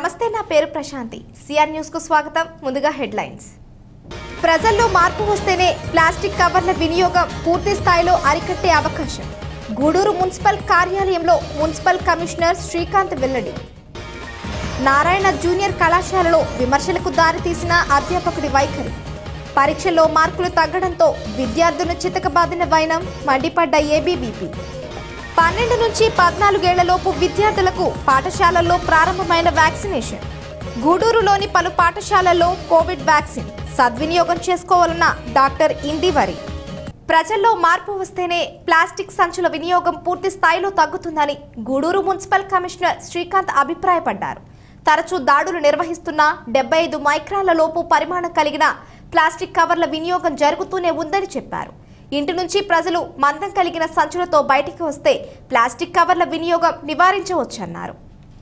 నమస్తే నా పేరు ప్రశాంతి సిఆర్ న్యూస్ కు స్వాగతం ముందుగా హెడ్లైన్స్ ప్రజల్లో మార్పు వస్తేనే ప్లాస్టిక్ కవర్ల వినియోగం పూర్తి స్థాయిలో అరికట్టే అవకాశం గూడూరు మున్సిపల్ కార్యాలయంలో మున్సిపల్ కమిషనర్ శ్రీకాంత్ వెల్లడి నారాయణ జూనియర్ కళాశాలలో విమర్శలకు దారితీసిన అధ్యాపకుడి వైఖరి పరీక్షల్లో మార్కులు తగ్గడంతో విద్యార్థులను చితకబాదిన వైనం మండిపడ్డ ఏబీబీపీ పన్నెండు నుంచి పద్నాలుగేళ్లలోపు విద్యార్థులకు పాఠశాలల్లో ప్రారంభమైన వ్యాక్సినేషన్ గూడూరులోని పలు పాఠశాలల్లో కోవిడ్ వ్యాక్సిన్ సద్వినియోగం చేసుకోవాలన్న డాక్టర్ ఇందివరి ప్రజల్లో మార్పు వస్తేనే ప్లాస్టిక్ సంచుల వినియోగం పూర్తి స్థాయిలో తగ్గుతుందని గూడూరు మున్సిపల్ కమిషనర్ శ్రీకాంత్ అభిప్రాయపడ్డారు తరచూ దాడులు నిర్వహిస్తున్న డెబ్బై ఐదు మైక్రాన్ల లోపు పరిమాణం కలిగిన ప్లాస్టిక్ కవర్ల వినియోగం జరుగుతూనే ఉందని చెప్పారు ఇంటి నుంచి ప్రజలు మందం కలిగిన సంచులతో బయటికి వస్తే ప్లాస్టిక్ కవర్ల వినియోగం నివారించవచ్చన్నారు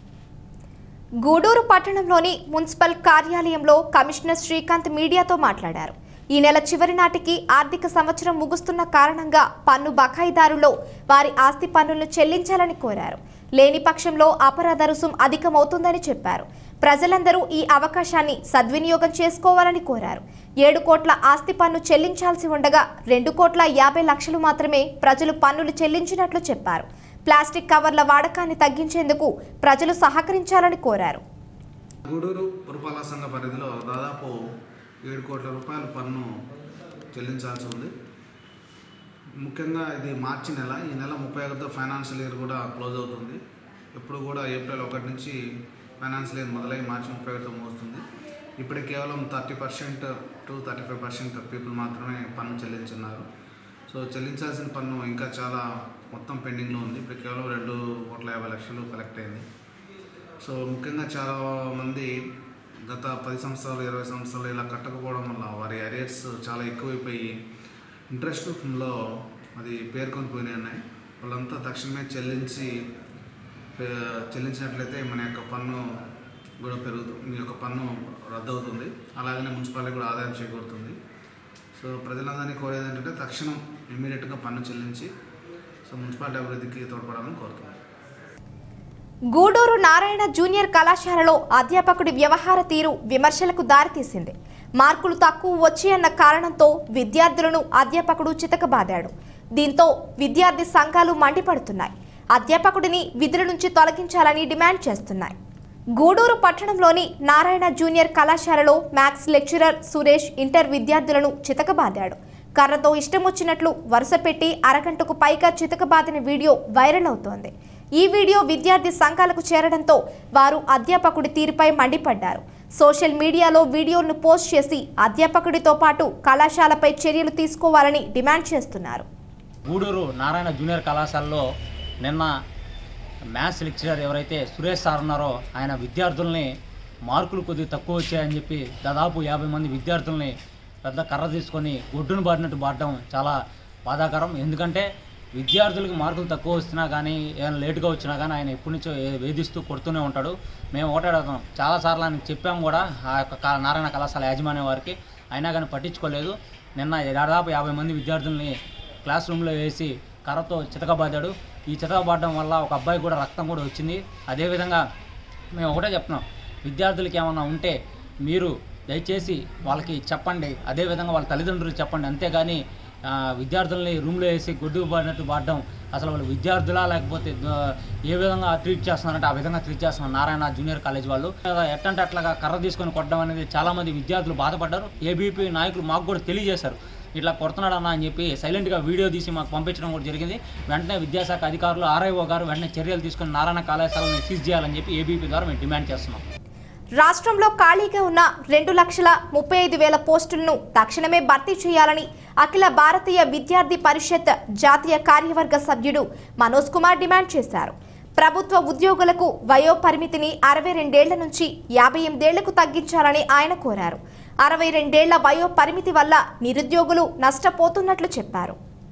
గూడూరు పట్టణంలోని మున్సిపల్ కార్యాలయంలో కమిషనర్ శ్రీకాంత్ మీడియాతో మాట్లాడారు ఈ నెల చివరి నాటికి ఆర్థిక సంవత్సరం ముగుస్తున్న కారణంగా పన్ను బకాయిదారులో వారి ఆస్తి పన్నులను చెల్లించాలని కోరారు లేని పక్షంలో అపరాధ రుసుం అధికమవుతుందని చెప్పారు ప్రజలందరూ ఈ అవకాశాన్ని సద్వినియోగం చేసుకోవాలని కోరారు ఏడు కోట్ల ఆస్తి పన్ను చెల్లించాల్సి ఉండగా రెండు కోట్ల యాభై లక్షలు మాత్రమే ప్రజలు పన్నులు చెల్లించినట్లు చెప్పారు ప్లాస్టిక్ కవర్ల వాడకాన్ని తగ్గించేందుకు ప్రజలు సహకరించాలని కోరారు గూడూరు పురపాలక సంఘ పరిధిలో దాదాపు ఏడు కోట్ల రూపాయల పన్ను చెల్లించాల్సి ఉంది ముఖ్యంగా ఇది మార్చి నెల ఈ నెల ముప్పై ఒకటితో ఫైనాన్షియల్ ఇయర్ కూడా క్లోజ్ అవుతుంది ఎప్పుడు కూడా ఏప్రిల్ ఒకటి నుంచి ఫైనాన్షియల్ ఇయర్ మొదలై మార్చి ముప్పై ఒకటితో మోస్తుంది ఇప్పటికి కేవలం thirty percent to thirty five percent people మాత్రమే పన్ను చెల్లించున్నారు సో చెల్లించాల్సిన పన్ను ఇంకా చాలా మొత్తం పెండింగ్లో ఉంది ఇప్పుడు కేవలం రెండు కోట్ల యాభై లక్షలు కలెక్ట్ అయింది సో ముఖ్యంగా చాలా మంది గత పది సంవత్సరాలు ఇరవై సంవత్సరాలు ఇలా కట్టకపోవడం వల్ల వారి అరియర్స్ చాలా ఎక్కువైపోయి ఇంట్రెస్ట్ రూపంలో అది పేర్కొని పోయినాయి ఉన్నాయి వాళ్ళంతా తక్షణమే చెల్లించి పే- చెల్లించినట్లయితే మన యొక్క పన్ను కూడా పెరుగుతుంది మీ యొక్క పన్ను రద్దు అవుతుంది అలాగనే మున్సిపాలిటీ కూడా ఆదాయం చేకూరుతుంది సో ప్రజలందరినీ కోరేది ఏంటంటే తక్షణం ఇమీడియట్గా పన్ను చెల్లించి సో మున్సిపాలిటీ అభివృద్ధికి తోడ్పడాలని కోరుతున్నాను గూడూరు నారాయణ జూనియర్ కళాశాలలో అధ్యాపకుడి వ్యవహార తీరు విమర్శలకు దారితీసింది మార్కులు తక్కువ వచ్చాయన్న కారణంతో విద్యార్థులను అధ్యాపకుడు చితకబాదాడు దీంతో విద్యార్థి సంఘాలు మండిపడుతున్నాయి అధ్యాపకుడిని విధుల నుంచి తొలగించాలని డిమాండ్ చేస్తున్నాయి గూడూరు పట్టణంలోని నారాయణ జూనియర్ కళాశాలలో మ్యాథ్స్ లెక్చరర్ సురేష్ ఇంటర్ విద్యార్థులను చితకబాదాడు కర్రతో ఇష్టం వచ్చినట్లు వరుస పెట్టి అరగంటకు పైగా చితకబాదిన వీడియో వైరల్ అవుతోంది ఈ వీడియో విద్యార్థి సంఘాలకు చేరడంతో వారు అధ్యాపకుడి తీరుపై మండిపడ్డారు సోషల్ మీడియాలో వీడియోలను పోస్ట్ చేసి అధ్యాపకుడితో పాటు కళాశాలపై చర్యలు తీసుకోవాలని డిమాండ్ చేస్తున్నారు గూడూరు నారాయణ జూనియర్ కళాశాలలో నిన్న మ్యాథ్స్ లెక్చరర్ ఎవరైతే సురేష్ సార్ ఉన్నారో ఆయన విద్యార్థుల్ని మార్కులు కొద్దిగా తక్కువ వచ్చాయని చెప్పి దాదాపు యాభై మంది విద్యార్థుల్ని పెద్ద కర్ర తీసుకొని ఒడ్డును బాడినట్టు బాడడం చాలా బాధాకరం ఎందుకంటే విద్యార్థులకి మార్కులు తక్కువ వస్తున్నా కానీ ఏమైనా లేటుగా వచ్చినా కానీ ఆయన ఎప్పటి నుంచో ఏ- వేధిస్తూ కొడుతూనే ఉంటాడు మేము ఒకటే అడుగుతాం చాలాసార్లు ఆయనకు చెప్పాం కూడా ఆ యొక్క కా- నారాయణ కళాశాల యాజమాన్యం వారికి అయినా కానీ పట్టించుకోలేదు నిన్న దాదాపు యాభై మంది విద్యార్థుల్ని క్లాస్ రూమ్లో వేసి కర్రతో చితకబాదాడు ఈ చితకబాడడం వల్ల ఒక అబ్బాయి కూడా రక్తం కూడా వచ్చింది అదేవిధంగా మేము ఒకటే చెప్తున్నాం విద్యార్థులకి ఏమన్నా ఉంటే మీరు దయచేసి వాళ్ళకి చెప్పండి అదేవిధంగా వాళ్ళ తల్లిదండ్రులకు చెప్పండి అంతేగాని ఆ, విద్యార్థుల్ని రూమ్లో వేసి గుడ్డు పడినట్టు పాడడం అసలు వాళ్ళు విద్యార్థులా లేకపోతే ఆ, ఏ విధంగా ట్రీట్ చేస్తున్నారంటే ఆ విధంగా ట్రీట్ చేస్తున్నారు నారాయణ జూనియర్ కాలేజ్ వాళ్ళు ఎట్టంటే అట్లాగా కర్ర తీసుకొని కొట్టడం అనేది చాలామంది విద్యార్థులు బాధపడ్డారు ఏబీపీ నాయకులు మాకు కూడా తెలియజేశారు ఇట్లా కొడుతున్నాడు అన్న అని చెప్పి సైలెంట్గా వీడియో తీసి మాకు పంపించడం కూడా జరిగింది వెంటనే విద్యాశాఖ అధికారులు ఆర్ఐఓ గారు వెంటనే చర్యలు తీసుకొని నారాయణ కళాశాలను సీజ్ చేయాలని చెప్పి ఏబీపీ ద్వారా మేము డిమాండ్ చేస్తున్నాం రాష్ట్రంలో ఖాళీగా ఉన్న రెండు లక్షల ముప్పై ఐదు వేల పోస్టులను తక్షణమే భర్తీ చేయాలని అఖిల భారతీయ విద్యార్థి పరిషత్ జాతీయ కార్యవర్గ సభ్యుడు మనోజ్ కుమార్ డిమాండ్ చేశారు ప్రభుత్వ ఉద్యోగులకు వయో పరిమితిని అరవై రెండేళ్ల నుంచి యాభై ఎనిమిదేళ్లకు తగ్గించాలని ఆయన కోరారు అరవై రెండేళ్ల వయో పరిమితి వల్ల నిరుద్యోగులు నష్టపోతున్నట్లు చెప్పారు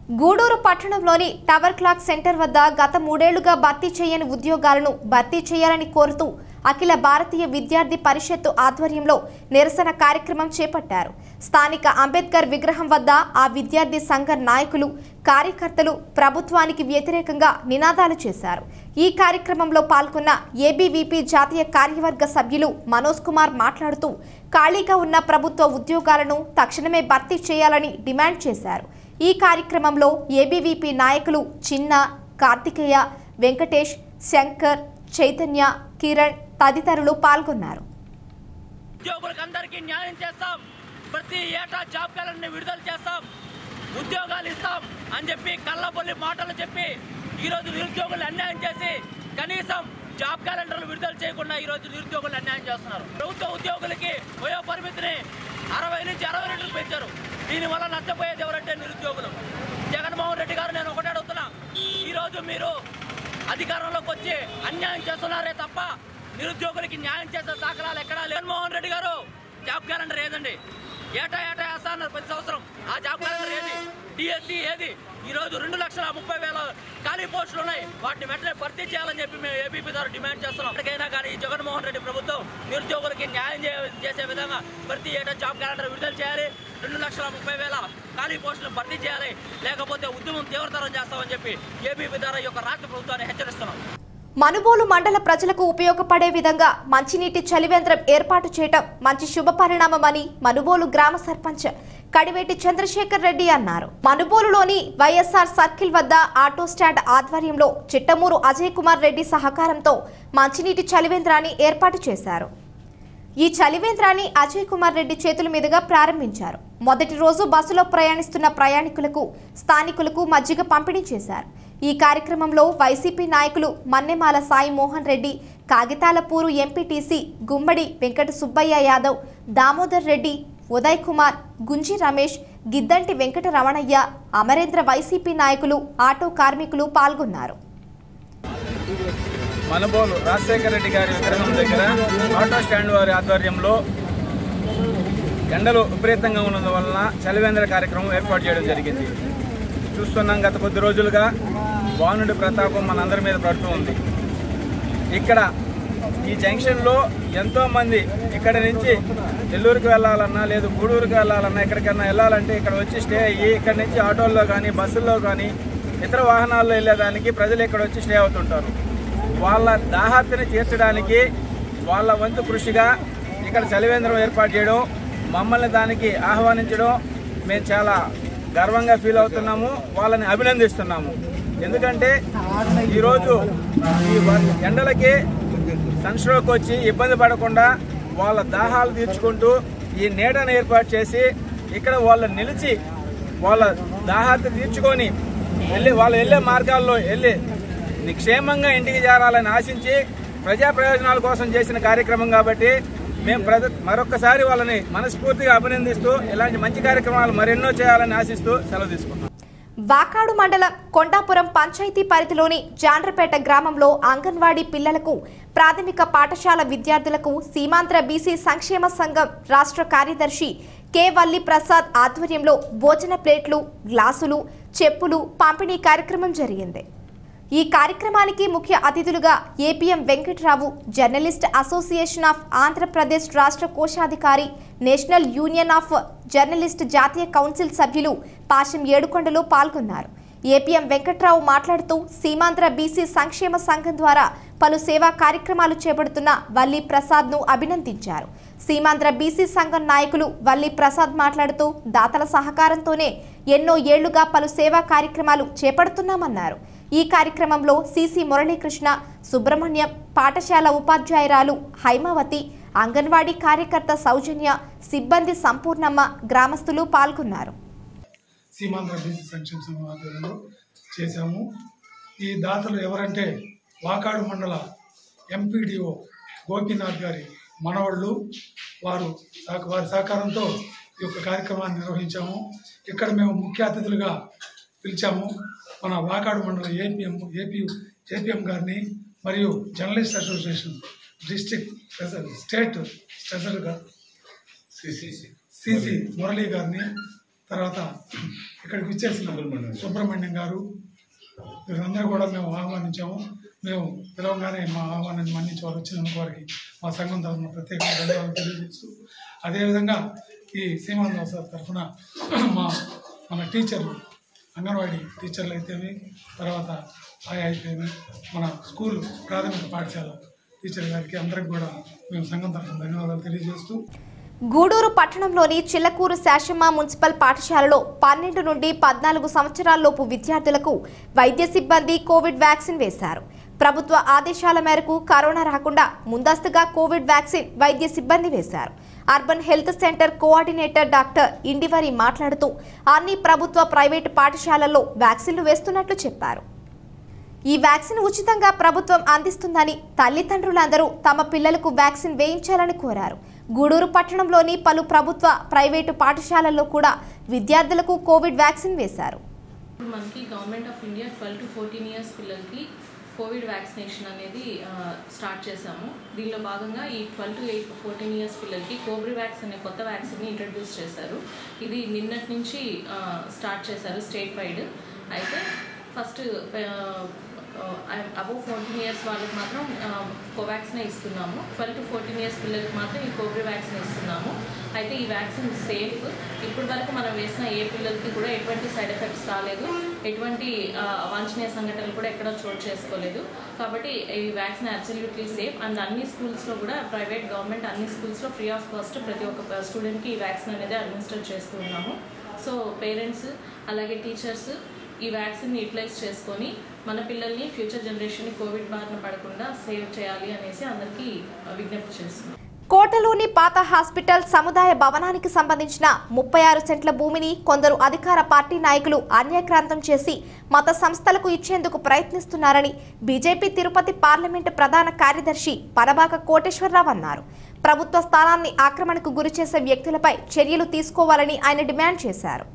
గూడూరు పట్టణంలోని టవర్ క్లాక్ సెంటర్ వద్ద గత మూడేళ్లుగా భర్తీ చేయని ఉద్యోగాలను భర్తీ చేయాలని కోరుతూ అఖిల భారతీయ విద్యార్థి పరిషత్తు ఆధ్వర్యంలో నిరసన కార్యక్రమం చేపట్టారు స్థానిక అంబేద్కర్ విగ్రహం వద్ద ఆ విద్యార్థి సంఘ నాయకులు కార్యకర్తలు ప్రభుత్వానికి వ్యతిరేకంగా నినాదాలు చేశారు ఈ కార్యక్రమంలో పాల్గొన్న ఏబీవీపీ జాతీయ కార్యవర్గ సభ్యులు మనోజ్ కుమార్ మాట్లాడుతూ ఖాళీగా ఉన్న ప్రభుత్వ ఉద్యోగాలను తక్షణమే భర్తీ చేయాలని డిమాండ్ చేశారు ఈ కార్యక్రమంలో ఏబీవీపీ నాయకులు చిన్న కార్తికేయ వెంకటేష్ శంకర్ చైతన్య కిరణ్ తదితరులు పాల్గొన్నారు ఉద్యోగులకు అందరికీ న్యాయం చేస్తాం ప్రతి ఏటా జాబ్ క్యాలెండర్ని విడుదల చేస్తాం ఉద్యోగాలు ఇస్తాం అని చెప్పి కళ్ళబొల్లి మాటలు చెప్పి ఈరోజు నిరుద్యోగులు అన్యాయం చేసి కనీసం జాబ్ క్యాలెండర్లు విడుదల చేయకుండా ఈరోజు నిరుద్యోగులు అన్యాయం చేస్తున్నారు ప్రభుత్వ ఉద్యోగులకి వయో పరిమితిని అరవై నుంచి అరవై రెండుకు పెంచారు దీనివల్ల నష్టపోయేది ఎవరంటే నిరుద్యోగులు జగన్మోహన్ రెడ్డి గారు నేను ఒకటే అడుగుతున్నా ఈరోజు మీరు అధికారంలోకి వచ్చి అన్యాయం చేస్తున్నారే తప్ప నిరుద్యోగులకి న్యాయం చేసే దాఖలాలు ఎక్కడా లేవు. జగన్మోహన్ రెడ్డి గారు జాబ్ క్యాలెండర్ ఏదండి ఏటా ఏటా వేస్తా అన్నారు ప్రతి సంవత్సరం ఆ జాబ్ క్యాలెండర్ ఏది డిఎస్సి ఏది ఈ రోజు రెండు లక్షల ముప్పై వేల ఖాళీ పోస్టులు ఉన్నాయి వాటిని వెంటనే భర్తీ చేయాలని చెప్పి మేము ఏబీపీ ద్వారా డిమాండ్ చేస్తున్నాం ఎప్పటికైనా కానీ ఈ జగన్మోహన్ రెడ్డి ప్రభుత్వం నిరుద్యోగులకి న్యాయం చే- చేసే విధంగా ప్రతి ఏటా జాబ్ క్యాలెండర్ విడుదల చేయాలి రెండు లక్షల ముప్పై వేల ఖాళీ పోస్టులను భర్తీ చేయాలి లేకపోతే ఉద్యమం తీవ్రతరం చేస్తామని చెప్పి ఏబీపీ ద్వారా ఈ యొక్క రాష్ట్ర ప్రభుత్వాన్ని హెచ్చరిస్తున్నాం మనుబోలు మండల ప్రజలకు ఉపయోగపడే విధంగా మంచినీటి చలివేంద్రం ఏర్పాటు చేయటం మంచి శుభ పరిణామమని మనుబోలు గ్రామ సర్పంచ్ కడివేటి చంద్రశేఖర్ రెడ్డి అన్నారు మనుబోలులోని వైఎస్ఆర్ సర్కిల్ వద్ద ఆటో స్టాండ్ ఆధ్వర్యంలో చిట్టమూరు అజయ్ కుమార్ రెడ్డి సహకారంతో మంచినీటి చలివేంద్రాన్ని ఏర్పాటు చేశారు ఈ చలివేంద్రాన్ని అజయ్ కుమార్ రెడ్డి చేతుల మీదుగా ప్రారంభించారు మొదటి రోజు బస్సులో ప్రయాణిస్తున్న ప్రయాణికులకు స్థానికులకు మజ్జిగ పంపిణీ చేశారు ఈ కార్యక్రమంలో వైసీపీ నాయకులు మన్నెమాల సాయి మోహన్ రెడ్డి కాగితాలపూరు ఎంపీటీసీ గుమ్మడి వెంకట సుబ్బయ్య యాదవ్ దామోదర్ రెడ్డి ఉదయ్ కుమార్ గుంజి రమేష్ గిద్దంటి వెంకట రమణయ్య అమరేంద్ర వైసీపీ నాయకులు ఆటో కార్మికులు పాల్గొన్నారు మనబోలు రాజశేఖర రెడ్డి గారి విగ్రహం దగ్గర ఆటో స్టాండ్ వారి ఆధ్వర్యంలో ఎండలు విపరీతంగా ఉన్నందువలన చలివేంద్ర కార్యక్రమం ఏర్పాటు చేయడం జరిగింది చూస్తున్నాం గత కొద్ది రోజులుగా వానుడి ప్రతాపం మనందరి మీద పడుతూ ఉంది ఇక్కడ ఈ జంక్షన్లో ఎంతో మంది ఇక్కడ నుంచి నెల్లూరుకి వెళ్ళాలన్నా లేదు గూడూరుకి వెళ్ళాలన్నా ఎక్కడికన్నా వెళ్ళాలంటే ఇక్కడ వచ్చి స్టే అయ్యి ఇక్కడ నుంచి ఆటోల్లో కానీ బస్సుల్లో కానీ ఇతర వాహనాల్లో వెళ్ళేదానికి ప్రజలు ఇక్కడ వచ్చి స్టే అవుతుంటారు వాళ్ళ దాహార్తిని తీర్చడానికి వాళ్ళ వంతు కృషిగా ఇక్కడ చలివేంద్రం ఏర్పాటు చేయడం మమ్మల్ని దానికి ఆహ్వానించడం మేము చాలా గర్వంగా ఫీల్ అవుతున్నాము వాళ్ళని అభినందిస్తున్నాము ఎందుకంటే ఈరోజు ఈ వ- ఎండలకి సన్స్ట్రోక్ వచ్చి ఇబ్బంది పడకుండా వాళ్ళ దాహాలు తీర్చుకుంటూ ఈ నీడను ఏర్పాటు చేసి ఇక్కడ వాళ్ళు నిలిచి వాళ్ళ దాహార్తి తీర్చుకొని వెళ్ళి వాళ్ళు వెళ్ళే మార్గాల్లో వెళ్ళి క్షేమంగా ఇంటికి చేరాలని ఆశించి ప్రజా ప్రయోజనాల కోసం చేసిన కార్యక్రమం కాబట్టి మేము ప్రజ మరొక్కసారి వాళ్ళని మనస్ఫూర్తిగా అభినందిస్తూ ఇలాంటి మంచి కార్యక్రమాలు మరెన్నో చేయాలని ఆశిస్తూ సెలవు తీసుకుంటున్నాం వాకాడు మండలం కొండాపురం పంచాయతీ పరిధిలోని జాండ్రపేట గ్రామంలో అంగన్వాడీ పిల్లలకు ప్రాథమిక పాఠశాల విద్యార్థులకు సీమాంధ్ర బీసీ సంక్షేమ సంఘం రాష్ట్ర కార్యదర్శి కె వల్లి ప్రసాద్ ఆధ్వర్యంలో భోజన ప్లేట్లు గ్లాసులు చెప్పులు పంపిణీ కార్యక్రమం జరిగింది ఈ కార్యక్రమానికి ముఖ్య అతిథులుగా APM Venkatrao journalist association of Andhra Pradesh రాష్ట్ర కోశాధికారి నేషనల్ యూనియన్ ఆఫ్ జర్నలిస్ట్ జాతీయ కౌన్సిల్ సభ్యులు పాశం ఏడుకొండలు పాల్గొన్నారు ఏపీఎం వెంకట్రావు మాట్లాడుతూ సీమాంధ్ర బీసీ సంక్షేమ సంఘం ద్వారా పలు సేవా కార్యక్రమాలు చేపడుతున్న వల్లి ప్రసాద్ను అభినందించారు సీమాంధ్ర బీసీ సంఘం నాయకులు వల్లి ప్రసాద్ మాట్లాడుతూ దాతల సహకారంతోనే ఎన్నో ఏళ్లుగా పలు సేవా కార్యక్రమాలు చేపడుతున్నామన్నారు ఈ కార్యక్రమంలో సిసి మురళీకృష్ణ సుబ్రహ్మణ్యం పాఠశాల ఉపాధ్యాయురాలు హైమావతి అంగన్వాడీ కార్యకర్త సౌజన్య సిబ్బంది సంపూర్ణమ్మ గ్రామస్తులు పాల్గొన్నారు సీమాంధ్ర బీసీ సంక్షేమ సంఘం ఆధ్వర్యంలో చేశాము ఈ దాతలు ఎవరంటే వాకాడు మండల ఎంపీడీఓ గోపీనాథ్ గారి మనవళ్ళు వారు సహక- వారి సహకారంతో ఈ యొక్క కార్యక్రమాన్ని నిర్వహించాము ఇక్కడ మేము ముఖ్య అతిథులుగా పిలిచాము మన వాకాడు మండల ఏపీఎం ఏపీ ఏపీఎం గారిని మరియు జర్నలిస్ట్ అసోసియేషన్ డిస్టిక్ స్టేట్ ట్రెజరర్గా సిసి మురళీ గారిని తర్వాత ఇక్కడికి వచ్చేసిన సుబ్రహ్మణ్యం గారు వీరందరూ కూడా మేము ఆహ్వానించాము మేము పిలవగానే మా ఆహ్వానాన్ని మన్నించి వారు వచ్చినందుకు వారికి మా సంఘం తరఫున ప్రత్యేక ధన్యవాదాలు తెలియజేస్తూ అదేవిధంగా ఈ సీమాంధ్ర సార్ తరఫున మా మన టీచర్లు అంగన్వాడీ టీచర్లు అయితేమి తర్వాత ఆయా అయితేమి మన స్కూల్ ప్రాథమిక పాఠశాల టీచర్ గారికి అందరికి కూడా మేము సంఘం తరఫున ధన్యవాదాలు తెలియజేస్తూ గూడూరు పట్టణంలోని చిల్లకూరు శాషమ్మ మున్సిపల్ పాఠశాలలో పన్నెండు నుండి పద్నాలుగు సంవత్సరాల్లోపు విద్యార్థులకు వైద్య సిబ్బంది కోవిడ్ వ్యాక్సిన్ వేశారు ప్రభుత్వ ఆదేశాల మేరకు కరోనా రాకుండా ముందస్తుగా కోవిడ్ వ్యాక్సిన్ వైద్య సిబ్బంది వేశారు urban health centre coordinator doctor Indivari మాట్లాడుతూ అన్ని ప్రభుత్వ ప్రైవేటు పాఠశాలల్లో వ్యాక్సిన్లు వేస్తున్నట్లు చెప్పారు ఈ వ్యాక్సిన్ ఉచితంగా ప్రభుత్వం అందిస్తుందని తల్లిదండ్రులందరూ తమ పిల్లలకు వ్యాక్సిన్ వేయించాలని కోరారు గూడూరు పట్టణంలోని పలు ప్రభుత్వ ప్రైవేటు పాఠశాలల్లో కూడా విద్యార్థులకు కోవిడ్ వ్యాక్సిన్ వేశారు ఇప్పుడు మనకి government of India twelve to fourteen years పిల్లలకి కోవిడ్ వ్యాక్సినేషన్ అనేది ఆ, స్టార్ట్ చేశాము దీనిలో భాగంగా ఈ twelve to eight fourteen years పిల్లలకి కోబ్రివ్యాక్స్ అనే కొత్త వ్యాక్సిన్ని ఇంట్రడ్యూస్ చేశారు ఇది నిన్నటి నుంచి ఆ, స్టార్ట్ చేశారు స్టేట్ వైడ్ అయితే ఫస్ట్ అబౌవ్ ఫోర్టీన్ ఇయర్స్ వాళ్ళకి మాత్రం కోవాక్సినే ఇస్తున్నాము ట్వెల్వ్ టు ఫోర్టీన్ ఇయర్స్ పిల్లలకి మాత్రం ఈ కోబ్రి వ్యాక్సిన్ ఇస్తున్నాము అయితే ఈ వ్యాక్సిన్ సేఫ్ ఇప్పటి వరకు మనం వేసిన ఏ పిల్లలకి కూడా ఎటువంటి సైడ్ ఎఫెక్ట్స్ రాలేదు ఎటువంటి ఆ, అవాంఛనీయ సంఘటనలు కూడా ఎక్కడ చోటు చేసుకోలేదు కాబట్టి ఈ వ్యాక్సిన్ అబ్సల్యూట్లీ సేఫ్ అండ్ అన్ని స్కూల్స్లో కూడా ప్రైవేట్ గవర్నమెంట్ అన్ని స్కూల్స్లో ఫ్రీ ఆఫ్ కాస్ట్ ప్రతి ఒక్క స్టూడెంట్కి ఈ వ్యాక్సిన్ అనేది అడ్మినిస్టర్ చేస్తూ ఉన్నాము సో పేరెంట్స్ అలాగే టీచర్స్ ఈ వ్యాక్సిన్ యూటిలైజ్ చేసుకొని మన పిల్లల్ని ఫ్యూచర్ జనరేషన్ కోవిడ్ బారిన పడకుండా సేవ్ చేయాలి అనేసి అందరికీ విజ్ఞప్తి చేస్తున్నాం కోటలోని పాత హాస్పిటల్ సముదాయ భవనానికి సంబంధించిన ముప్పై ఆరు సెంట్ల భూమిని కొందరు అధికార పార్టీ నాయకులు అన్యాక్రాంతం చేసి మత సంస్థలకు ఇచ్చేందుకు ప్రయత్నిస్తున్నారని బీజేపీ తిరుపతి పార్లమెంటు ప్రధాన కార్యదర్శి పరబాక కోటేశ్వరరావు అన్నారు ప్రభుత్వ స్థానాన్ని ఆక్రమణకు గురిచేసే వ్యక్తులపై చర్యలు తీసుకోవాలని ఆయన డిమాండ్ చేశారు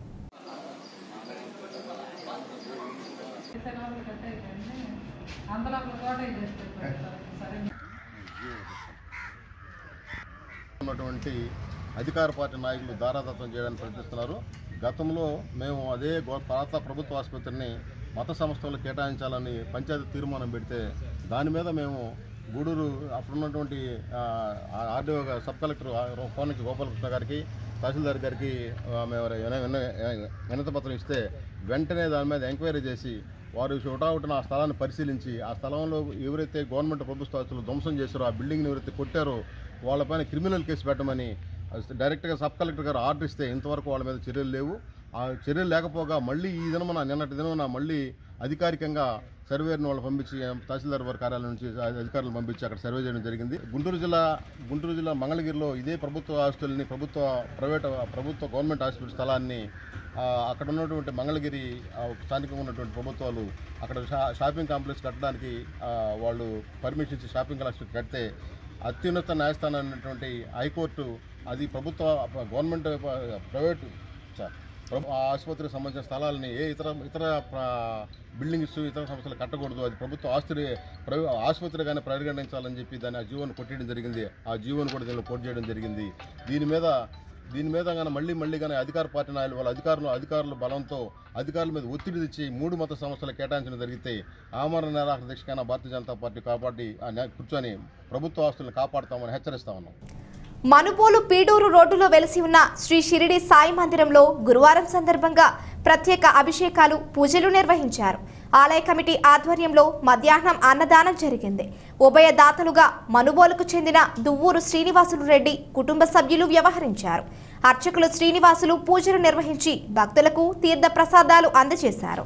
ఉన్నటువంటి అధికార పార్టీ నాయకులు దారాదత్తం చేయడానికి ప్రయత్నిస్తున్నారు గతంలో మేము అదే గో- పాత ప్రభుత్వ ఆసుపత్రిని మత సంస్థలకు కేటాయించాలని పంచాయతీ తీర్మానం పెడితే దాని మీద మేము గూడూరు అప్పుడున్నటువంటి ఆ, ఆర్డీఓ గా- సబ్ కలెక్టర్ ఆ, కోనకి గోపాలకృష్ణ గారికి తహసీల్దార్ గారికి ఆ, మేము విన- విన- వినతి పత్రం ఇస్తే వెంటనే దాని మీద ఎంక్వైరీ చేసి వారు షూటౌట్న ఆ స్థలాన్ని పరిశీలించి ఆ స్థలంలో ఎవరైతే గవర్నమెంట్ ప్రభుత్వ ఆస్తులు ధ్వంసం చేశారో ఆ బిల్డింగ్ని ఎవరైతే కొట్టారో వాళ్ళపైన క్రిమినల్ కేసు పెట్టమని డైరెక్ట్గా సబ్ కలెక్టర్ గారు ఆర్డర్ ఇస్తే ఇంతవరకు వాళ్ళ మీద చర్యలు లేవు ఆ చర్యలు లేకపోగా మళ్ళీ ఈ దినమున నిన్నటి దినమున మళ్ళీ అధికారికంగా సర్వేని వాళ్ళు పంపించి తహసీల్దార్ వారి కార్యాలయం నుంచి అధికారులు పంపించి అక్కడ సర్వే చేయడం జరిగింది గుంటూరు జిల్లా గుంటూరు జిల్లా మంగళగిరిలో ఇదే ప్రభుత్వ హాస్పిటల్ని ప్రభుత్వ ప్రైవేట్ ప్రభుత్వ గవర్నమెంట్ హాస్పిటల్ స్థలాన్ని ఆ, అక్కడ ఉన్నటువంటి మంగళగిరి ఆ, స్థానికంగా ఉన్నటువంటి ప్రభుత్వాలు అక్కడ షా షాపింగ్ కాంప్లెక్స్ కట్టడానికి ఆ, వాళ్ళు పర్మిషన్ ఇచ్చి షాపింగ్ కాంప్లెక్స్ కడితే అత్యున్నత న్యాయస్థానం అయినటువంటి హైకోర్టు అది ప్రభుత్వ గవర్నమెంట్ ప్రైవేట్ చ- ప్రభు- ఆ ఆసుపత్రికి సంబంధించిన స్థలాలని ఏ ఇతర ఇతర ప్ర- బిల్డింగ్స్ ఇతర సంస్థలు కట్టకూడదు అది ప్రభుత్వ ఆస్తి ప్రైవే ఆసుపత్రిగానే పరిగణించాలని చెప్పి దాన్ని ఆ జీవోను కొట్టేయడం జరిగింది ఆ జీవోను కూడా దీనిలో కోట్ చేయడం జరిగింది దీని మీద దీని మీద కానీ మళ్ళీ మళ్ళీ కానీ అధికార పార్టీ నాయకులు వాళ్ళ అధికారులు అధికారుల బలంతో అధికారుల మీద ఒత్తిడి తెచ్చి మూడు మత సంస్థలు కేటాయించడం జరిగితే ఆమరణ నిరాకరణ దీక్షకైనా భారతీయ జనతా పార్టీ కాబట్టి ఆ న్యా- కూర్చొని ప్రభుత్వ ఆస్తులను కాపాడుతామని హెచ్చరిస్తా ఉన్నాం మనుబోలు పీడూరు రోడ్డులో వెలిసి ఉన్న శ్రీ షిరిడి సాయి మందిరంలో గురువారం సందర్భంగా ప్రత్యేక అభిషేకాలు పూజలు నిర్వహించారు ఆలయ కమిటీ ఆధ్వర్యంలో మధ్యాహ్నం అన్నదానం జరిగింది ఉభయ దాతలుగా మనుబోలుకు చెందిన దువ్వూరు శ్రీనివాసులు రెడ్డి కుటుంబ సభ్యులు వ్యవహరించారు అర్చకులు శ్రీనివాసులు పూజలు నిర్వహించి భక్తులకు తీర్థ ప్రసాదాలు అందజేశారు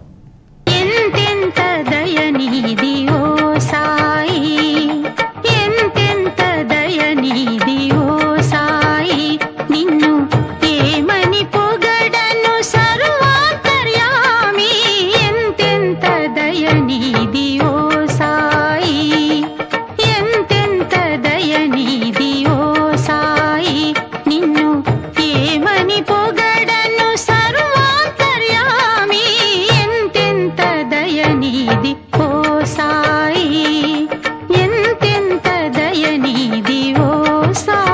ఎంతెంత దయనీది ఓ సాయి ఎంతెంత దయనీది ఓ సాయి నిన్ను ఏమని పొగడను సర్వాంతర్యామి ఎంతెంత దయనీది ఓ సాయి ఎంతెంత దయనీది ఓ సాయి నిన్ను ఏమని పొగడను సర్వాంతర్యామి ఎంతెంత దయనీది ఓ సాయి ఎంతెంత దయనీది ఓ సాయి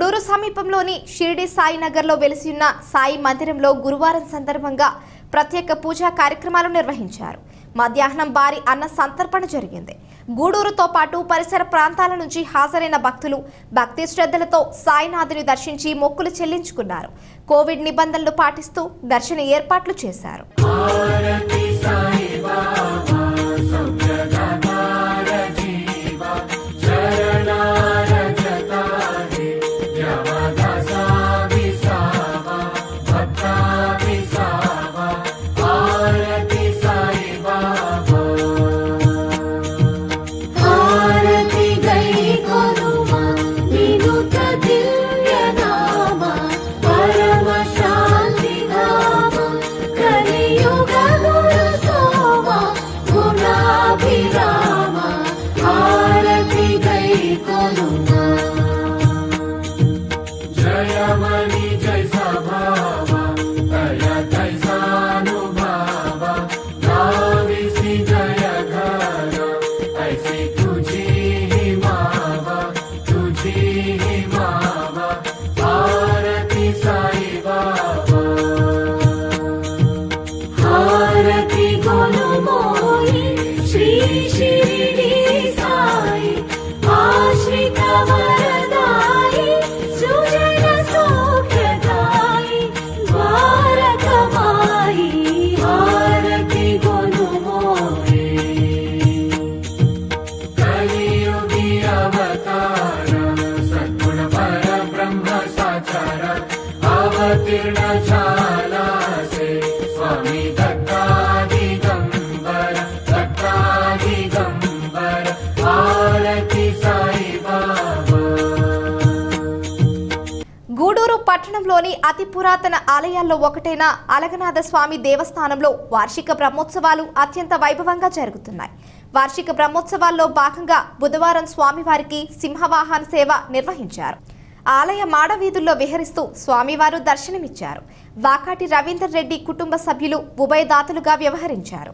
గూడూరు సమీపంలోని షిరిడి సాయి నగర్లో వెలిసి ఉన్న సాయి మందిరంలో గురువారం సందర్భంగా ప్రత్యేక పూజా కార్యక్రమాలు నిర్వహించారు మధ్యాహ్నం భారీ అన్న సంతర్పణ జరిగింది గూడూరుతో పాటు పరిసర ప్రాంతాల నుంచి హాజరైన భక్తులు భక్తి శ్రద్ధలతో సాయినాథుని దర్శించి మొక్కులు చెల్లించుకున్నారు కోవిడ్ నిబంధనలు పాటిస్తూ దర్శన ఏర్పాట్లు చేశారు హారతి గై కొనుమా వినుత దివ్య నామ పరమ శాంతి ధామ కలియుగ గురు సోమ గుణాభిరామ హారతి గై కొనుమా జయమణి జయ సభావ దయ దయ సానుభావ నావిసి జయ ఘన ऐसी तुझी ही मावा तुझी ही मावा आरती साई बाबा हारती गुरु मोई श्री शिरडी साई आश्रित वरदाई सुजन सौख्यदाई द्वारकमाई हारती गुरु मोई कलियुगी अवतार सद्गुण पर ब्रह्म साचार अवतीर्ण शाला से स्वामी दत्तादिगंबर दत्तादिगंबर आरती साई बाबा గూడూరు పట్టణంలోని అతి పురాతన ఆలయాల్లో ఒకటైన అలగనాథ స్వామి దేవస్థానంలో వార్షిక బ్రహ్మోత్సవాలు అత్యంత వైభవంగా జరుగుతున్నాయి వార్షిక బ్రహ్మోత్సవాల్లో భాగంగా బుధవారం స్వామివారికి సింహవాహన సేవ నిర్వహించారు ఆలయ మాడవీధుల్లో విహరిస్తూ స్వామివారు దర్శనమిచ్చారు వాకాటి రవీందర్ రెడ్డి కుటుంబ సభ్యులు ఉభయదాతలుగా వ్యవహరించారు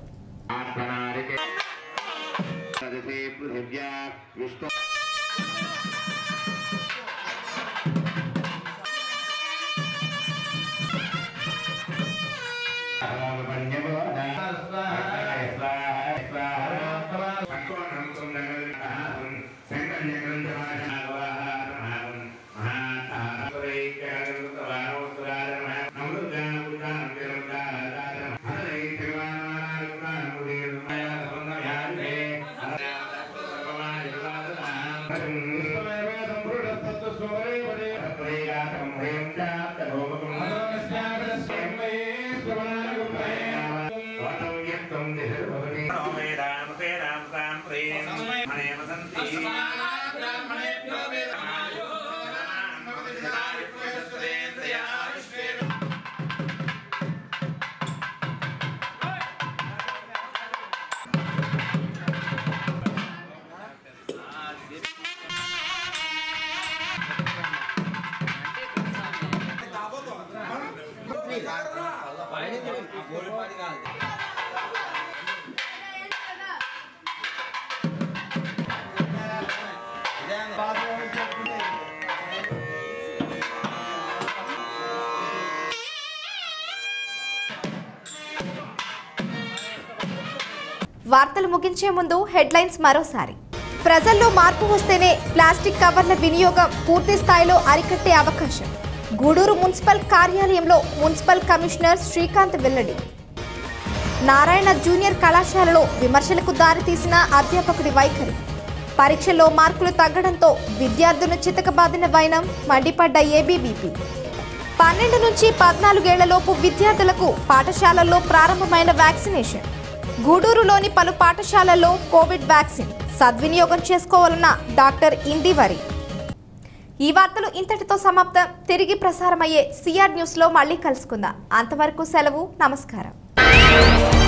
వార్తలు ముగించే ముందు హెడ్లైన్స్ మరోసారి ప్రజల్లో మార్పు వస్తేనే ప్లాస్టిక్ కవర్ల వినియోగం పూర్తి స్థాయిలో అరికట్టే అవకాశం గూడూరు మున్సిపల్ కార్యాలయంలో మున్సిపల్ కమిషనర్ శ్రీకాంత్ వెల్లడి నారాయణ జూనియర్ కళాశాలలో విమర్శలకు దారితీసిన అధ్యాపకుడి వైఖరి పరీక్షల్లో మార్కులు తగ్గడంతో విద్యార్థులను చితకబాదిన వైనం మండిపడ్డ ఏబీవీపీ పన్నెండు నుంచి పద్నాలుగేళ్లలోపు విద్యార్థులకు పాఠశాలల్లో ప్రారంభమైన వ్యాక్సినేషన్ గూడూరులోని పలు పాఠశాలల్లో కోవిడ్ వ్యాక్సిన్ సద్వినియోగం చేసుకోవాలన్న డాక్టర్ ఇండివరి ఈ వార్తలు ఇంతటితో సమాప్తం తిరిగి ప్రసారమయ్యే సిఆర్ న్యూస్లో మళ్ళీ కలుసుకుందాం అంతవరకు సెలవు నమస్కారం